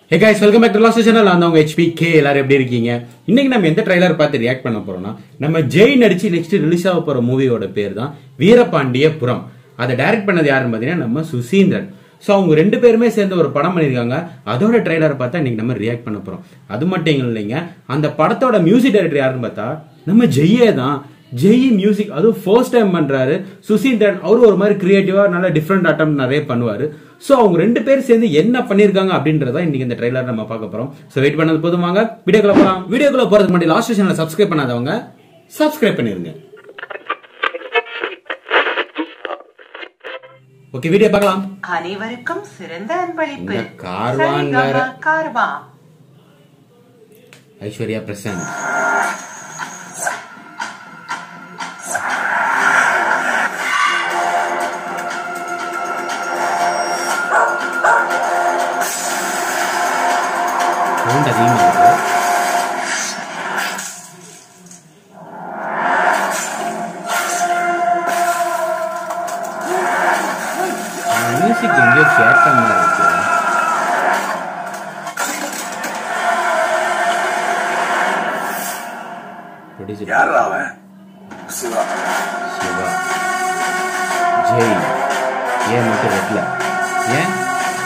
Hey guys welcome back to last channel நான் உங்க HP K எல்லாரும் எப்படி இருக்கீங்க இன்னைக்கு நம்ம எந்த ட்ரைலர் பார்த்து ரியாக்ட் பண்ண போறோம்னா நம்ம ஜெய் நடிச்சு நெக்ஸ்ட் ரிலீஸ் ஆக போற மூவியோட பேர் தான் வீரபாண்டிய புறம் அதை டைரக்ட் பண்ணது யாருன்னு பாத்தீங்கன்னா நம்ம சுசீந்திரன் ஸோ அவங்க ரெண்டு பேருமே சேர்ந்து ஒரு படம் பண்ணியிருக்காங்க அதோட ட்ரைலர் பார்த்தா இன்னைக்கு நம்ம ரியாக்ட் பண்ண போறோம் அது மட்டும் இல்லைங்க அந்த படத்தோட மியூசிக் டைரக்டர் யாருன்னு பார்த்தா நம்ம ஜெய்யே தான் ஜெய் மியூசிக் அதுவும் ஃபர்ஸ்ட் டைம் பண்றாரு சுசீந்திரன் அவரு ஒரு மாதிரி கிரியேட்டிவா நல்ல டிஃப்ரெண்ட் அட்டம் நிறைய பண்ணுவாரு சோ அவங்க ரெண்டு பேரும் சேர்ந்து என்ன பண்ணிருக்காங்க அப்படின்றத இன்னைக்கு இந்த ட்ரைலர் நம்ம பார்க்க போறோம் சோ வெயிட் பண்ணது போதும் வாங்க வீடியோக்குள்ள போலாம் வீடியோக்குள்ள போறதுக்கு முன்னாடி லாஸ்ட் சேனலை சப்ஸ்கிரைப் பண்ணாதவங்க சப்ஸ்கிரைப் பண்ணிருங்க ஓகே வீடியோ பார்க்கலாம் அனைவருக்கும் சிறந்த அன்பளிப்பு இந்த கார்வான் வேற. Saregama Carvaan Aishwarya present sound அதிகமா இருக்கு மியூசிக் எங்கேயோ கேட்ட மாதிரி இருக்கு ப்ரொடியூசர் யாரா அவன் சிவா சிவா ஜெய் ஏன் மட்டும் ரெட்ல ஏன்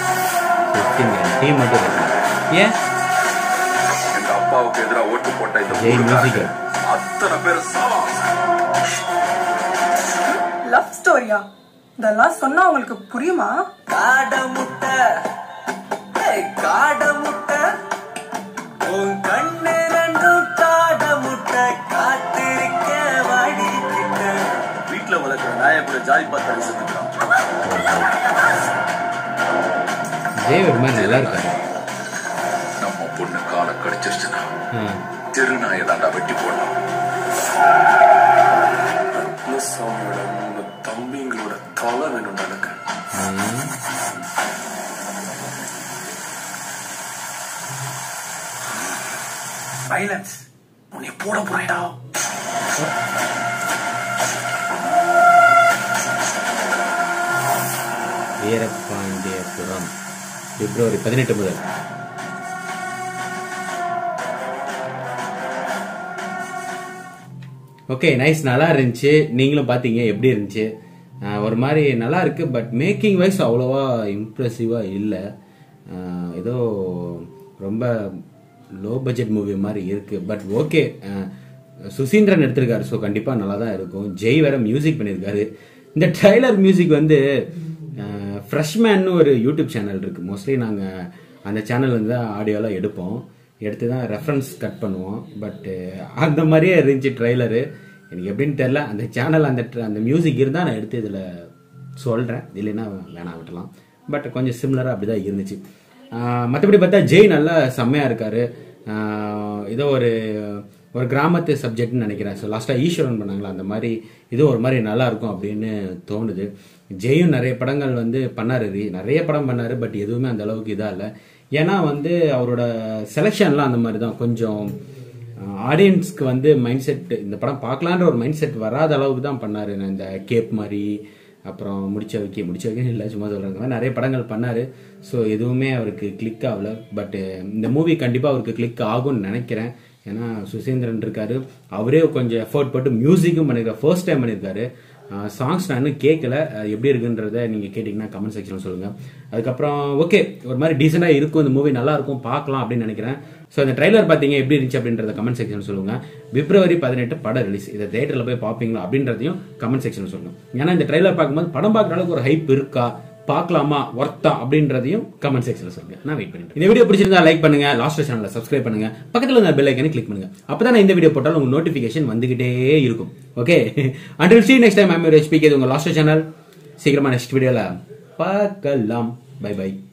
டீ மட்டும் ரெட்ல ஏன் எங்க அப்பாவுக்கு எதிரா ஓட்டு போட்ட இந்த ஜெய் ஊருக்காரங்க musical. அத்தனை பேர் சாவாங்க லவ் ஸ்டோரியா இதெல்லாம் சொன்னா உங்களுக்கு புரியுமா காட முட்டை ஏய், காட முட்டை உன் கண்ணு ரெண்டும் காட முட்டை காத்திருக்க வாடி கிட்ட வீட்டுல வளர்க்குற நாயை கூட ஜாதி பார்த்து அடிச்சுருக்கான் ஜெய் ஒரு மாதிரி நல்லா இருக்காரு நம்ம பொண்ணு காலை கடிச்சிருச்சுன்னா ஆ. தெரு நாயை தாண்டா வெட்டி போடணும் சாமியோட மூணு தம்பிங்களோட தலை வேணும் எனக்கு சைலன்ஸ் உன்னை போட போறேடா வீரபாண்டியபுரம் பிப்ரவரி பதினெட்டு முதல் ஓகே நைஸ் நல்லா இருந்துச்சு நீங்களும் பார்த்தீங்க எப்படி இருந்துச்சு ஆஹ் ஒரு மாதிரி நல்லா இருக்கு பட் மேக்கிங் வைஸ் அவ்வளோவா இம்ப்ரெசிவா இல்லை ஏதோ ரொம்ப லோ பட்ஜெட் மூவி மாதிரி இருக்கு பட் ஓகே சுசீந்திரன் எடுத்திருக்காரு ஸோ கண்டிப்பாக நல்லா தான் இருக்கும் ஜெய் வேற மியூசிக் பண்ணியிருக்காரு இந்த ட்ரைலர் மியூசிக் வந்து ஃப்ரெஷ்மேன்னு ஒரு யூடியூப் சேனல் இருக்கு மோஸ்ட்லி நாங்கள் அந்த சேனல் வந்து தான் ஆடியோலாம் எடுப்போம் எடுத்து தான் ரெஃபரன்ஸ் கட் பண்ணுவோம் பட் அந்த மாதிரியே இருந்துச்சு ட்ரைலரு எனக்கு எப்படின்னு தெரில அந்த சேனல் அந்த tr- அந்த மியூசிக் இருந்தால் நான் எடுத்து இதில் சொல்கிறேன் இல்லைன்னா வேணாம் விட்டலாம் பட் கொஞ்சம் சிமிலராக அப்படி தான் இருந்துச்சு மற்றபடி பார்த்தா ஜெய் நல்லா செம்மையாக இருக்காரு ஆஹ் ஏதோ ஒரு ஒரு கிராமத்து சப்ஜெக்ட்னு நினைக்கிறேன் ஸோ லாஸ்ட்டாக ஈஸ்வரன் பண்ணாங்களா அந்த மாதிரி இது ஒரு மாதிரி நல்லா இருக்கும் அப்படின்னு தோணுது ஜெயும் நிறைய படங்கள் வந்து பண்ணாரு ரி- நிறைய படம் பண்ணாரு பட் எதுவுமே அந்த அளவுக்கு இதாக இல்லை ஏன்னா வந்து அவரோட செலெக்ஷன்லாம் அந்த மாதிரி தான் கொஞ்சம் ஆடியன்ஸ்க்கு வந்து மைண்ட் செட் இந்த படம் பார்க்கலான்ற ஒரு மைண்ட் செட் வராத அளவுக்கு தான் பண்ணாரு நான் இந்த கேப் மாதிரி அப்புறம் முடிச்ச வைக்க முடிச்ச வைக்க இல்லை சும்மா சொல்றாங்க நிறைய படங்கள் பண்ணாரு ஸோ எதுவுமே அவருக்கு கிளிக் ஆகல பட் இந்த மூவி கண்டிப்பாக அவருக்கு கிளிக் ஆகும்னு நினைக்கிறேன் ஏன்னா சுசீந்திரன் இருக்காரு அவரே கொஞ்சம் எஃபோர்ட் போட்டு மியூசிக்கும் பண்ணியிருக்காரு ஃபர்ஸ்ட் டைம் பண்ணியிருக்காரு சாங்ஸ் நான் இன்னும் கேட்கல அது எப்படி இருக்குன்றத நீங்கள் கேட்டிங்கன்னா கமெண்ட் செக்ஷனில் சொல்லுங்கள் அதுக்கப்புறம் ஓகே ஒரு மாதிரி டீசெண்டாக இருக்கும் இந்த மூவி நல்லா இருக்கும் பார்க்கலாம் அப்படின்னு நினைக்கிறேன் ஸோ இந்த ட்ரைலர் பார்த்தீங்க எப்படி இருந்துச்சு அப்படின்றத கமெண்ட் செக்ஷன் சொல்லுங்க பிப்ரவரி பதினெட்டு படம் ரிலீஸ் இதை தேட்டரில் போய் பார்ப்பீங்களா அப்படின்றதையும் கமெண்ட் செக்ஷன் சொல்லுங்க ஏன்னா இந்த ட்ரைலர் பார்க்கும்போது படம் பார்க்குற அளவுக்கு ஒரு ஹைப் இருக்கா பார்க்கலாமா ஒர்த்தா அப்படின்றதையும் கமெண்ட் செக்ஷன்ல சொல்லுங்க நான் வெயிட் பண்ணிட்டு இந்த வீடியோ பிடிச்சிருந்தா லைக் பண்ணுங்க லாஸ்ட் சேனலை சப்ஸ்கிரைப் பண்ணுங்க பக்கத்துல இருந்த பெல் ஐக்கனை கிளிக் பண்ணுங்க அப்பதான் நான் இந்த வீடியோ போட்டாலும் உங்க நோட்டிபிகேஷன் வந்துகிட்டே இருக்கும் okay until see next time I'm HPK உங்க லாஸ்ட் சேனல் சீக்கிரமா நெக்ஸ்ட் வீடியோல பார்க்கலாம் பை பை